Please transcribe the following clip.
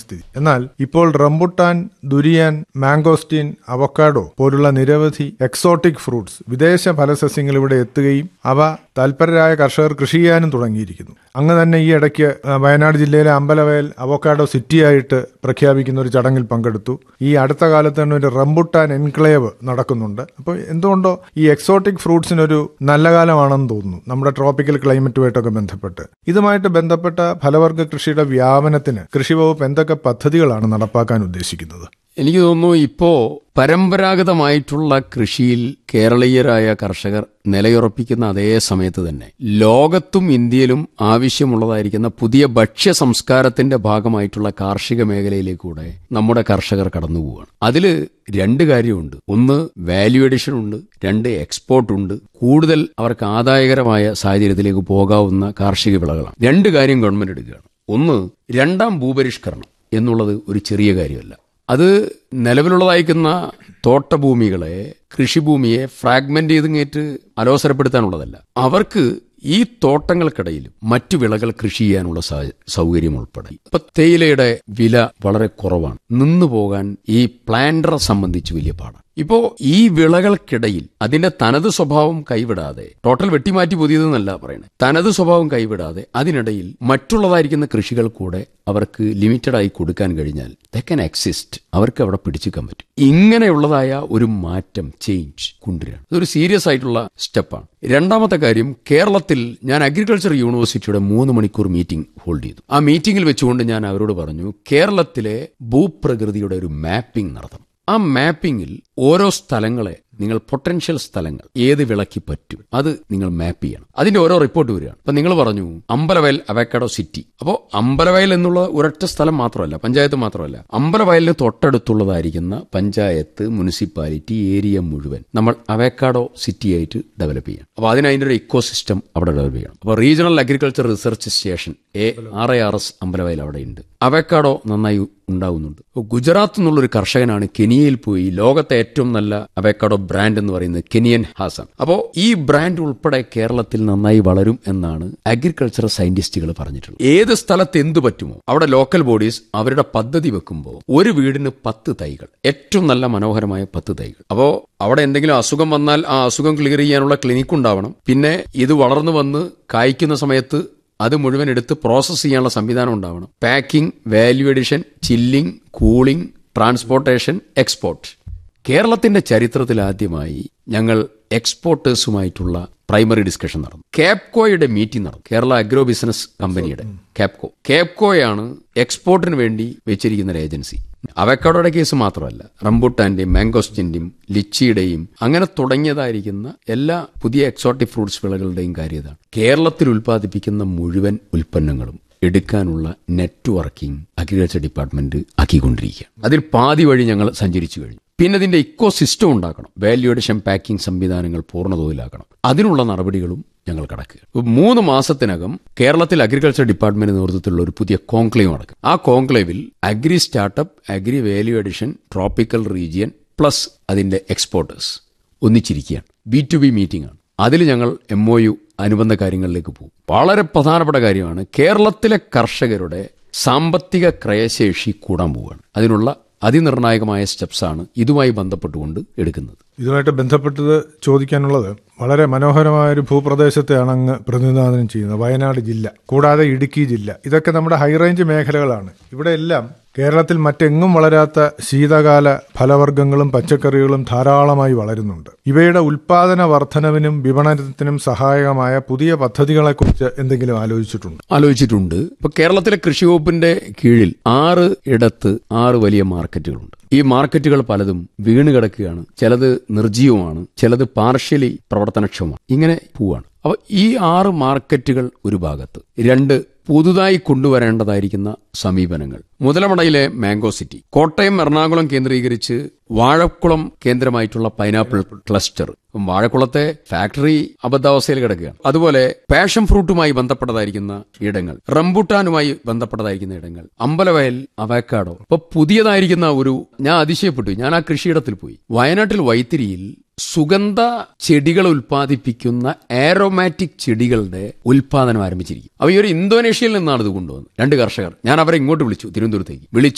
സ്ഥിതി എന്നാൽ ഇപ്പോൾ റംബുട്ടാൻ ദുരിയാൻ മാംഗോസ്റ്റീൻ അവക്കാഡോ പോലുള്ള നിരവധി എക്സോട്ടിക് ഫ്രൂട്ട്സ് വിദേശ ഫലസസ്യങ്ങൾ ഇവിടെ എത്തുകയും അവ താൽപരരായ കർഷകർ കൃഷി ചെയ്യാനും തുടങ്ങിയിരിക്കുന്നു അങ്ങ് തന്നെ ഈ ഇടയ്ക്ക് ആ, വയനാട് ജില്ലയിലെ അമ്പലവയൽ അവക്കാഡോ സിറ്റിയായിട്ട് പ്രഖ്യാപിക്കുന്ന ഒരു ചടങ്ങിൽ പങ്കെടുത്തു ഈ അടുത്ത കാലത്ത് തന്നെ ഒരു റംബുട്ടാൻ എൻക്ലേവ് നടക്കുന്നുണ്ട് അപ്പോൾ എന്തുകൊണ്ടോ ഈ എക്സോട്ടിക് ഫ്രൂട്ട്സിനൊരു നല്ല കാലമാണെന്ന് തോന്നുന്നു നമ്മുടെ ട്രോപ്പിക്കൽ ക്ലൈമറ്റുമായിട്ടൊക്കെ ബന്ധപ്പെട്ട് ഇതുമായിട്ട് ബന്ധപ്പെട്ട ഫലവർഗ കൃഷിയുടെ വ്യാപനത്തിന് കൃഷി വകുപ്പ് എന്തൊക്കെ പദ്ധതികളാണ് നടപ്പാക്കാൻ ഉദ്ദേശിക്കുന്നത് എനിക്ക് തോന്നുന്നു ഇപ്പോ പരമ്പരാഗതമായിട്ടുള്ള കൃഷിയിൽ കേരളീയരായ കർഷകർ നിലയുറപ്പിക്കുന്ന അതേ സമയത്ത് തന്നെ ലോകത്തും ഇന്ത്യയിലും ആവശ്യമുള്ളതായിരിക്കുന്ന പുതിയ ഭക്ഷ്യ സംസ്കാരത്തിന്റെ ഭാഗമായിട്ടുള്ള കാർഷിക മേഖലയിലേക്കൂടെ നമ്മുടെ കർഷകർ കടന്നു പോവുകയാണ് അതില് രണ്ട് കാര്യമുണ്ട് ഒന്ന് വാല്യൂ എഡിഷൻ ഉണ്ട് രണ്ട് എക്സ്പോർട്ട് ഉണ്ട് കൂടുതൽ അവർക്ക് ആദായകരമായ സാഹചര്യത്തിലേക്ക് പോകാവുന്ന കാർഷിക വിളകളാണ് രണ്ട് കാര്യം ഗവൺമെന്റ് എടുക്കുകയാണ് ഒന്ന് രണ്ടാം ഭൂപരിഷ്കരണം എന്നുള്ളത് ഒരു ചെറിയ കാര്യമല്ല അത് നിലവിലുള്ളതായിരിക്കുന്ന തോട്ടഭൂമികളെ കൃഷിഭൂമിയെ ഫ്രാഗ്മെന്റ് ചെയ്തിങ്ങേറ്റ് അലോസരപ്പെടുത്താനുള്ളതല്ല അവർക്ക് ഈ തോട്ടങ്ങൾക്കിടയിൽ മറ്റു വിളകൾ കൃഷി ചെയ്യാനുള്ള സാ- സൗകര്യം ഉൾപ്പെടെ ഇപ്പൊ തേയിലയുടെ വില വളരെ കുറവാണ് നിന്നു പോകാൻ ഈ പ്ലാന്ററെ സംബന്ധിച്ച് വലിയ പാടാണ് ഇപ്പോ ഈ വിളകൾക്കിടയിൽ അതിന്റെ തനത് സ്വഭാവം കൈവിടാതെ ടോട്ടൽ വെട്ടിമാറ്റി പുതിയതെന്നല്ല പറയുന്നത് തനത് സ്വഭാവം കൈവിടാതെ അതിനിടയിൽ മറ്റുള്ളതായിരിക്കുന്ന കൃഷികൾ കൂടെ അവർക്ക് ലിമിറ്റഡ് ആയി കൊടുക്കാൻ കഴിഞ്ഞാൽ ദ കൻ എക്സിസ്റ്റ് അവർക്ക് അവിടെ പിടിച്ചെടുക്കാൻ പറ്റും ഇങ്ങനെയുള്ളതായ ഒരു മാറ്റം ചേഞ്ച് കൊണ്ടുവരികയാണ് ഇതൊരു സീരിയസ് ആയിട്ടുള്ള സ്റ്റെപ്പാണ് രണ്ടാമത്തെ കാര്യം കേരളത്തിൽ ഞാൻ അഗ്രികൾച്ചർ യൂണിവേഴ്സിറ്റിയുടെ മൂന്ന് മണിക്കൂർ മീറ്റിംഗ് ഹോൾഡ് ചെയ്തു ആ മീറ്റിംഗിൽ വെച്ചുകൊണ്ട് ഞാൻ അവരോട് പറഞ്ഞു കേരളത്തിലെ ഭൂപ്രകൃതിയുടെ ഒരു മാപ്പിംഗ് നടത്തണം ആ മാപ്പിംഗിൽ ഓരോ സ്ഥലങ്ങളെ നിങ്ങൾ പൊട്ടൻഷ്യൽ സ്ഥലങ്ങൾ ഏത് വിളക്ക് പറ്റും അത് നിങ്ങൾ മാപ്പ് ചെയ്യണം അതിന്റെ ഓരോ റിപ്പോർട്ട് വരികയാണ് അപ്പൊ നിങ്ങൾ പറഞ്ഞു അമ്പലവയൽ അവക്കാഡോ സിറ്റി അപ്പോൾ അമ്പലവയൽ എന്നുള്ള ഒരൊറ്റ സ്ഥലം മാത്രമല്ല പഞ്ചായത്ത് മാത്രമല്ല അമ്പലവയലിന് തൊട്ടടുത്തുള്ളതായിരിക്കുന്ന പഞ്ചായത്ത് മുനിസിപ്പാലിറ്റി ഏരിയ മുഴുവൻ നമ്മൾ അവക്കാഡോ സിറ്റി ആയിട്ട് ഡെവലപ്പ് ചെയ്യണം അപ്പോൾ അതിന് അതിന്റെ ഒരു ഇക്കോ സിസ്റ്റം അവിടെ ഡെവലപ്പ് ചെയ്യണം അപ്പോൾ regional agriculture research station A R A R S Ambalavayal അവിടെ ഉണ്ട് അവക്കാഡോ നന്നായി ഉണ്ടാവുന്നുണ്ട് അപ്പോൾ ഗുജറാത്ത് എന്നുള്ളൊരു കർഷകനാണ് കെനിയയിൽ പോയി ലോകത്തെ ഏറ്റവും നല്ല അവക്കാഡോ ബ്രാൻഡ് എന്ന് പറയുന്നത് കെനിയൻ ഹാസൻ അപ്പോൾ ഈ ബ്രാൻഡ് ഉൾപ്പെടെ കേരളത്തിൽ നന്നായി വളരും എന്നാണ് അഗ്രികൾച്ചർ സയന്റിസ്റ്റുകൾ പറഞ്ഞിട്ടുള്ളത് ഏത് സ്ഥലത്ത് എന്തു പറ്റുമോ അവിടെ ലോക്കൽ ബോഡീസ് അവരുടെ പദ്ധതി വെക്കുമ്പോൾ ഒരു വീടിന് പത്ത് തൈകൾ ഏറ്റവും നല്ല മനോഹരമായ പത്ത് തൈകൾ അപ്പോൾ അവിടെ എന്തെങ്കിലും അസുഖം വന്നാൽ ആ അസുഖം ക്ലിയർ ചെയ്യാനുള്ള ക്ലിനിക്ക് ഉണ്ടാവണം പിന്നെ ഇത് വളർന്നു വന്ന് കായ്ക്കുന്ന സമയത്ത് അത് മുഴുവൻ എടുത്ത് പ്രോസസ്സ് ചെയ്യാനുള്ള സംവിധാനം ഉണ്ടാവണം packing value addition chilling cooling transportation export കേരളത്തിന്റെ ചരിത്രത്തിൽ ആദ്യമായി ഞങ്ങൾ എക്സ്പോർട്ടേഴ്സുമായിട്ടുള്ള പ്രൈമറി ഡിസ്കഷൻ നടന്നു കാപ്കോയുടെ മീറ്റിംഗ് നടന്നു കേരള അഗ്രോ ബിസിനസ് കമ്പനിയുടെ കാപ്കോ കാപ്കോയാണ് എക്സ്പോർട്ടിന് വേണ്ടി വെച്ചിരിക്കുന്ന ഒരു ഏജൻസി അവക്കാടോയുടെ കേസ് മാത്രമല്ല റംബൂട്ടാന്റെയും മാംഗോസ്റ്റിന്റെയും ലിച്ചിയുടെയും അങ്ങനെ തുടങ്ങിയതായിരിക്കുന്ന എല്ലാ പുതിയ എക്സോട്ടിക് ഫ്രൂട്ട്സ് വിളകളുടെയും കാര്യം ഇതാണ് കേരളത്തിൽ ഉൽപ്പാദിപ്പിക്കുന്ന മുഴുവൻ ഉൽപ്പന്നങ്ങളും എടുക്കാനുള്ള നെറ്റ്വർക്കിംഗ് അഗ്രികൾച്ചർ ഡിപ്പാർട്ട്മെന്റ് ആക്കിക്കൊണ്ടിരിക്കുകയാണ് അതിൽ പാതി വഴി ഞങ്ങൾ സഞ്ചരിച്ചു കഴിഞ്ഞു പിന്നെ ഇതിന്റെ ഇക്കോ സിസ്റ്റം ഉണ്ടാക്കണം വാല്യൂ എഡിഷൻ പാക്കിംഗ് സംവിധാനങ്ങൾ പൂർണ്ണതോതിലാക്കണം അതിനുള്ള നടപടികളും ഞങ്ങൾ കടക്കുക മൂന്ന് മാസത്തിനകം കേരളത്തിൽ അഗ്രികൾച്ചർ ഡിപ്പാർട്ട്മെന്റ് നേതൃത്വത്തിലുള്ള ഒരു പുതിയ കോൺക്ലേവ് നടക്കും ആ കോൺക്ലേവിൽ agri startup agri value addition tropical region plus അതിന്റെ എക്സ്പോർട്ടേഴ്സ് ഒന്നിച്ചിരിക്കുകയാണ് ബി ടു ബി മീറ്റിംഗ് ആണ് അതിൽ ഞങ്ങൾ എം ഒ യു അനുബന്ധ കാര്യങ്ങളിലേക്ക് പോകും വളരെ പ്രധാനപ്പെട്ട കാര്യമാണ് കേരളത്തിലെ കർഷകരുടെ സാമ്പത്തിക ക്രയശേഷി കൂടാൻ പോവുകയാണ് അതിനുള്ള അതിനിർണായകമായ സ്റ്റെപ്സാണ് ഇതുമായി ബന്ധപ്പെട്ടുകൊണ്ട് എടുക്കുന്നത് ഇതുമായിട്ട് ബന്ധപ്പെട്ടത് ചോദിക്കാനുള്ളത് വളരെ മനോഹരമായ ഒരു ഭൂപ്രദേശത്തെയാണ് അങ്ങ് പ്രതിനിധാനം ചെയ്യുന്നത് വയനാട് ജില്ല കൂടാതെ ഇടുക്കി ജില്ല ഇതൊക്കെ നമ്മുടെ ഹൈറേഞ്ച് മേഖലകളാണ് ഇവിടെ എല്ലാം കേരളത്തിൽ മറ്റെങ്ങും വളരാത്ത ശീതകാല ഫലവർഗ്ഗങ്ങളും പച്ചക്കറികളും ധാരാളമായി വളരുന്നുണ്ട് ഇവയുടെ ഉൽപാദന വർധനവിനും വിപണനത്തിനും സഹായകമായ പുതിയ പദ്ധതികളെക്കുറിച്ച് എന്തെങ്കിലും ആലോചിച്ചിട്ടുണ്ടോ ആലോചിച്ചിട്ടുണ്ട് ഇപ്പൊ കേരളത്തിലെ കൃഷി വകുപ്പിന്റെ കീഴിൽ ആറ് ഇടത്ത് ആറ് വലിയ മാർക്കറ്റുകളുണ്ട് ഈ മാർക്കറ്റുകൾ പലതും വീണ് കിടക്കുകയാണ് ചിലത് നിർജീവമാണ് ചിലത് പാർഷ്യലി പ്രവർത്തനക്ഷമമാണ് ഇങ്ങനെ പോവാണ് അപ്പൊ ഈ ആറ് മാർക്കറ്റുകൾ ഒരു ഭാഗത്ത് രണ്ട് പുതുതായി കൊണ്ടുവരേണ്ടതായിരിക്കുന്ന സമീപനങ്ങൾ മുതലമടയിലെ മാംഗോ സിറ്റി കോട്ടയം എറണാകുളം കേന്ദ്രീകരിച്ച് വാഴക്കുളം കേന്ദ്രമായിട്ടുള്ള പൈനാപ്പിൾ ക്ലസ്റ്റർ വാഴക്കുളത്തെ ഫാക്ടറി അബദ്ധാവസ്ഥയിൽ കിടക്കുകയാണ് അതുപോലെ പാഷൻ ഫ്രൂട്ടുമായി ബന്ധപ്പെട്ടതായിരിക്കുന്ന ഇടങ്ങൾ റംബുട്ടാനുമായി ബന്ധപ്പെട്ടതായിരിക്കുന്ന ഇടങ്ങൾ അമ്പലവയൽ അവക്കാടോ ഇപ്പൊ പുതിയതായിരിക്കുന്ന ഒരു ഞാൻ അതിശയപ്പെട്ടു ഞാൻ ആ കൃഷിയിടത്തിൽ പോയി വയനാട്ടിൽ വൈത്തിരിയിൽ സുഗന്ധ ചെടികൾ ഉൽപ്പാദിപ്പിക്കുന്ന ആരോമാറ്റിക് ചെടികളുടെ ഉൽപാദനം ആരംഭിച്ചിരിക്കും അപ്പൊ ഈ ഒരു ഇന്തോനേഷ്യയിൽ നിന്നാണ് ഇത് കൊണ്ടുവന്നത് രണ്ട് കർഷകർ ഞാൻ അവരെ ഇങ്ങോട്ട് വിളിച്ചു തിരുവനന്തപുരത്തേക്ക് വിളിച്ചു